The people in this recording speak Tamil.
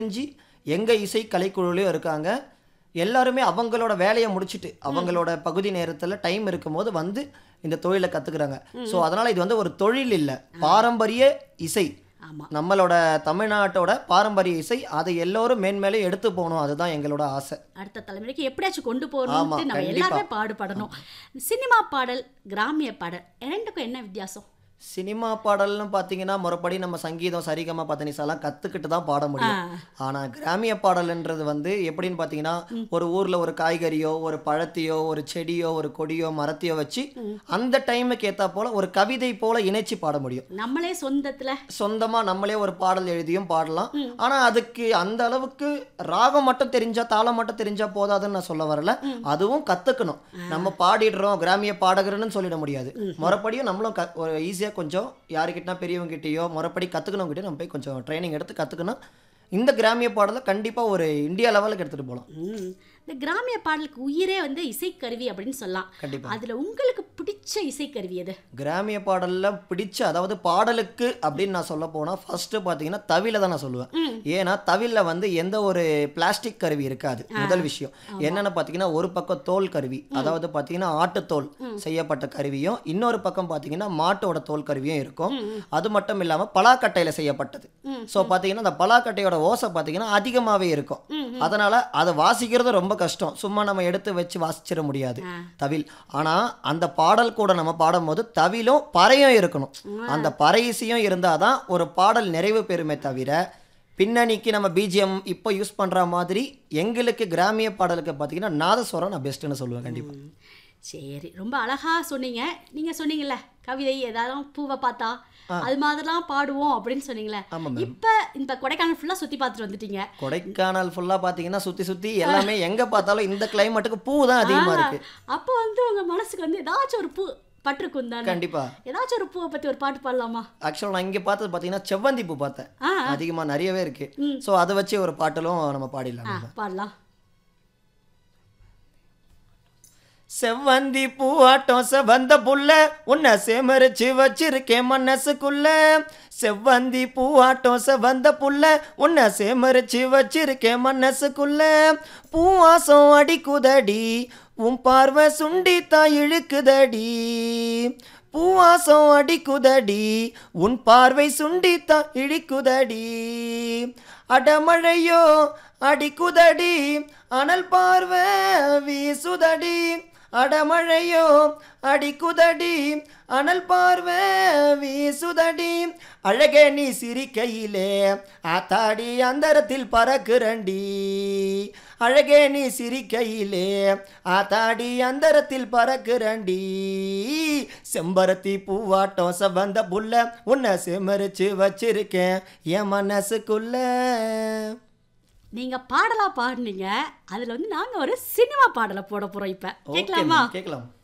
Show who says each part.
Speaker 1: தெரிஞ்சு எங்க இசை கலைக்குழுலையும் இருக்காங்க எல்லாருமே அவங்களோட வேலையை முடிச்சிட்டு அவங்களோட பகுதி நேரத்துல டைம் இருக்கும்போது வந்து இந்த தொழிலை கத்துக்கிறாங்க ஸோ அதனால இது வந்து ஒரு தொழில் இல்லை பாரம்பரிய இசை
Speaker 2: ஆமா
Speaker 1: நம்மளோட தமிழ்நாட்டோட பாரம்பரிய இசை அதை எல்லோரும் மேன்மேலே எடுத்து போகணும் அதுதான் எங்களோட ஆசை
Speaker 2: அடுத்த தலைமுறைக்கு எப்படியாச்சும் கொண்டு
Speaker 1: ஆமா,
Speaker 2: போகணும்னு நம்ம
Speaker 1: கண்டிப்பா.
Speaker 2: எல்லாருமே பாடுபடணும் சினிமா பாடல் கிராமிய பாடல் இரண்டுக்கும் என்ன வித்தியாசம்
Speaker 1: சினிமா பாடல்னு பார்த்தீங்கன்னா முறைப்படி நம்ம சங்கீதம் சரிகமா பத்தனிசாலாம் கற்றுக்கிட்டு தான் பாட முடியும்
Speaker 2: ஆ.
Speaker 1: ஆனால் கிராமிய பாடல்ன்றது வந்து எப்படின்னு பார்த்தீங்கன்னா ஒரு ஊரில் ஒரு காய்கறியோ ஒரு பழத்தையோ ஒரு செடியோ ஒரு கொடியோ மரத்தையோ வச்சு அந்த டைமுக்கு ஏற்றா போல ஒரு கவிதை போல இணைச்சு பாட முடியும்
Speaker 2: நம்மளே சொந்தத்துல
Speaker 1: சொந்தமாக நம்மளே ஒரு பாடல் எழுதியும் பாடலாம் ஆனால் அதுக்கு அந்த அளவுக்கு ராகம் மட்டும் தெரிஞ்சா தாளம் மட்டும் தெரிஞ்சா போதாதுன்னு நான் சொல்ல வரல அதுவும் கற்றுக்கணும் நம்ம பாடிடுறோம் கிராமிய பாடகர்னு சொல்லிட முடியாது முறைப்படியும் நம்மளும் க ஒரு ஈஸியாக கொஞ்சம் யாருக்கிட்ட பெரியவங்க கிட்டேயோ முறைப்படி கற்றுக்கணும் கிட்டே நம்ம போய் கொஞ்சம் ட்ரைனிங் எடுத்து கற்றுக்கணும் இந்த கிராமிய பாடலை கண்டிப்பாக ஒரு இந்தியா லெவலுக்கு எடுத்துகிட்டு போகலாம்
Speaker 2: ம். இந்த கிராமிய பாடலுக்கு உயிரே வந்து இசைக்கருவி அப்படின்னு சொல்லலாம்
Speaker 1: கண்டிப்பாக
Speaker 2: அதுல உங்களுக்கு பிடிச்ச இசைக்கருவி எது
Speaker 1: கிராமிய பாடல்ல பிடிச்ச அதாவது பாடலுக்கு அப்படின்னு நான் சொல்ல போனா ஃபர்ஸ்ட் பாத்தீங்கன்னா தவில தான் நான் சொல்லுவேன் ஏன்னா தவில்ல வந்து எந்த ஒரு பிளாஸ்டிக் கருவி இருக்காது முதல் விஷயம் என்னன்னு பாத்தீங்கன்னா ஒரு பக்கம் தோல் கருவி அதாவது பாத்தீங்கன்னா ஆட்டுத்தோல் செய்யப்பட்ட கருவியும் இன்னொரு பக்கம் பாத்தீங்கன்னா மாட்டோட தோல் கருவியும் இருக்கும் அது மட்டும் இல்லாம பலாக்கட்டையில செய்யப்பட்டது ஸோ பாத்தீங்கன்னா அந்த பலாக்கட்டையோட ஓசை பாத்தீங்கன்னா அதிகமாவே இருக்கும் அதனால அதை வாசிக்கிறது ரொம்ப கஷ்டம் சும்மா நம்ம எடுத்து வச்சு வாசிச்சிட முடியாது தவில் ஆனா அந்த பாடல் கூட நம்ம பாடும்போது தவிலும் பறையும் இருக்கணும் அந்த பறை இசையும் இருந்தாதான் ஒரு பாடல் நிறைவு பெறுமே தவிர பின்னணிக்கு நம்ம பிஜிஎம் இப்போ யூஸ் பண்ற மாதிரி எங்களுக்கு கிராமிய பாடலுக்கு பார்த்தீங்கன்னா நாதஸ்வரம் நான் பெஸ்ட்டுன்னு சொல்லுவேன் கண்டிப்பா
Speaker 2: ம். சரி ரொம்ப அழகா சொன்னீங்க நீங்க சொன்னீங்கல்ல கவிதை ஏதாவது பூவை பார்த்தா அது மாதிரிலாம் பாடுவோம் அப்படின்னு சொன்னீங்களே
Speaker 1: ஆமா மேம்
Speaker 2: இப்ப இந்த கொடைக்கானல் ஃபுல்லா சுத்தி பார்த்துட்டு வந்துட்டீங்க
Speaker 1: கொடைக்கானல் ஃபுல்லா பார்த்தீங்கன்னா சுத்தி சுத்தி எல்லாமே எங்க பார்த்தாலும் இந்த கிளைமேட்டுக்கு பூ தான் அதிகமா இருக்கு
Speaker 2: அப்போ வந்து உங்க மனசுக்கு வந்து ஏதாச்சும் ஒரு பூ பட்டிருக்கும் தானே
Speaker 1: கண்டிப்பா
Speaker 2: ஏதாச்சும் ஒரு பூவை பத்தி ஒரு பாட்டு பாடலாமா
Speaker 1: ஆக்சுவலாக நான் இங்கே பார்த்தது பார்த்தீங்கன்னா செவ்வந்தி பூ பார்த்தேன்
Speaker 2: ஆ
Speaker 1: அதிகமா நிறையவே இருக்கு ஸோ அதை வச்சு ஒரு பாட்டலும் நம்ம பாடிடலாம்
Speaker 2: ஆ,
Speaker 1: நம்ம.
Speaker 2: பாடலாம்
Speaker 1: செவ்வந்தி பூவாட்டம் செவந்த புள்ள உன்னை சேமரிச்சு வச்சிருக்கேன் மனசுக்குள்ள செவ்வந்தி பூவாட்டம் செவந்த புள்ள உன்னை சேமரிச்சு வச்சிருக்கேன் மனசுக்குள்ள பூவாசம் அடிக்குதடி உன் பார்வை சுண்டித்தா இழுக்குதடி பூவாசம் அடிக்குதடி உன் பார்வை சுண்டித்தா இழிக்குதடி அடமழையோ அடிக்குதடி அனல் பார்வை வீசுதடி அடமழையோ அடிக்குதடி அனல் பார்வை வீசுதடி அழகே நீ சிரிக்கையிலே ஆத்தாடி அந்தரத்தில் பறக்குறண்டி அழகே நீ சிரிக்கையிலே ஆத்தாடி அந்தரத்தில் பறக்குறண்டி செம்பருத்தி பூவாட்டம் செவந்த புல்ல உன்னை செமரிச்சு வச்சிருக்கேன் என் மனசுக்குள்ள
Speaker 2: நீங்க பாடலா பாடுனீங்க அதுல வந்து நாங்க ஒரு சினிமா பாடலை போட போறோம் இப்ப
Speaker 1: ஓகே
Speaker 2: கேட்கலாமா
Speaker 1: கேட்கலாம்